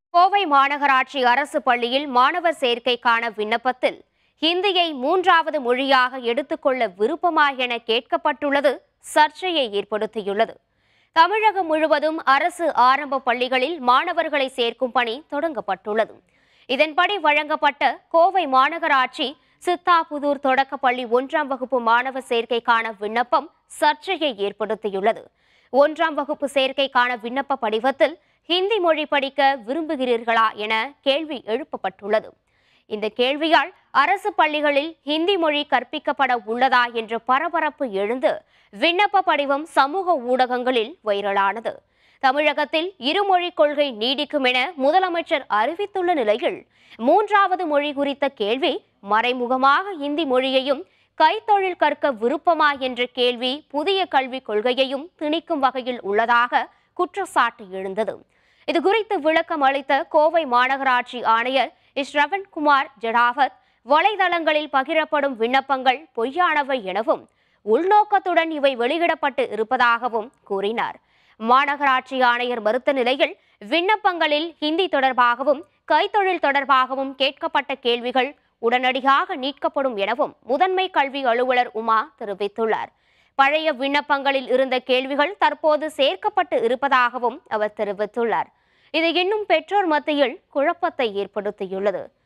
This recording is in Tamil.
கோவை மாநகராட்சி அரசு பள்ளியில் மாணவர் சேர்க்கைக்கான விண்ணப்பத்தில் ஹிந்தியை மூன்றாவது மொழியாக எடுத்துக்கொள்ள விருப்பமா என கேட்கப்பட்டுள்ளது சர்ச்சையை ஏற்படுத்தியுள்ளது தமிழகம் முழுவதும் அரசு ஆரம்ப பள்ளிகளில் மாணவர்களை சேர்க்கும் பணி தொடங்கப்பட்டுள்ளது இதன்படி வழங்கப்பட்ட கோவை மாநகராட்சி சித்தாபுதூர் தொடக்கப்பள்ளி ஒன்றாம் வகுப்பு மாணவர் சேர்க்கைக்கான விண்ணப்பம் சர்ச்சையை ஏற்படுத்தியுள்ளது ஒன்றாம் வகுப்பு சேர்க்கைக்கான விண்ணப்ப படிவத்தில் ஹிந்தி மொழி படிக்க விரும்புகிறீர்களா என கேள்வி எழுப்பப்பட்டுள்ளது இந்த கேள்வியால் அரசு பள்ளிகளில் ஹிந்தி மொழி கற்பிக்கப்பட உள்ளதா என்ற பரபரப்பு எழுந்து விண்ணப்ப படிவம் சமூக ஊடகங்களில் வைரலானது தமிழகத்தில் இருமொழி கொள்கை நீடிக்கும் என முதலமைச்சர் அறிவித்துள்ள நிலையில் மூன்றாவது மொழி குறித்த கேள்வி மறைமுகமாக இந்தி மொழியையும் கைத்தொழில் கற்க விருப்பமா என்ற கேள்வி புதிய கல்விக் கொள்கையையும் திணிக்கும் வகையில் உள்ளதாக குற்றச்சாட்டு எழுந்தது இது குறித்து விளக்கம் அளித்த கோவை மாநகராட்சி ஆணையர் ஸ்ரவன்குமார் ஜடாவத் வலைதளங்களில் பகிரப்படும் விண்ணப்பங்கள் பொய்யானவை எனவும் உள்நோக்கத்துடன் இவை வெளியிடப்பட்டு இருப்பதாகவும் கூறினார் மாநகராட்சி ஆணையர் மறுத்த நிலையில் விண்ணப்பங்களில் ஹிந்தி தொடர்பாகவும் கைத்தொழில் தொடர்பாகவும் கேட்கப்பட்ட கேள்விகள் உடனடியாக நீக்கப்படும் எனவும் முதன்மை கல்வி அலுவலர் உமா தெரிவித்துள்ளார் பழைய விண்ணப்பங்களில் இருந்த கேள்விகள் தற்போது சேர்க்கப்பட்டு இருப்பதாகவும் அவர் தெரிவித்துள்ளார் இது இன்னும் பெற்றோர் மத்தியில் குழப்பத்தை ஏற்படுத்தியுள்ளது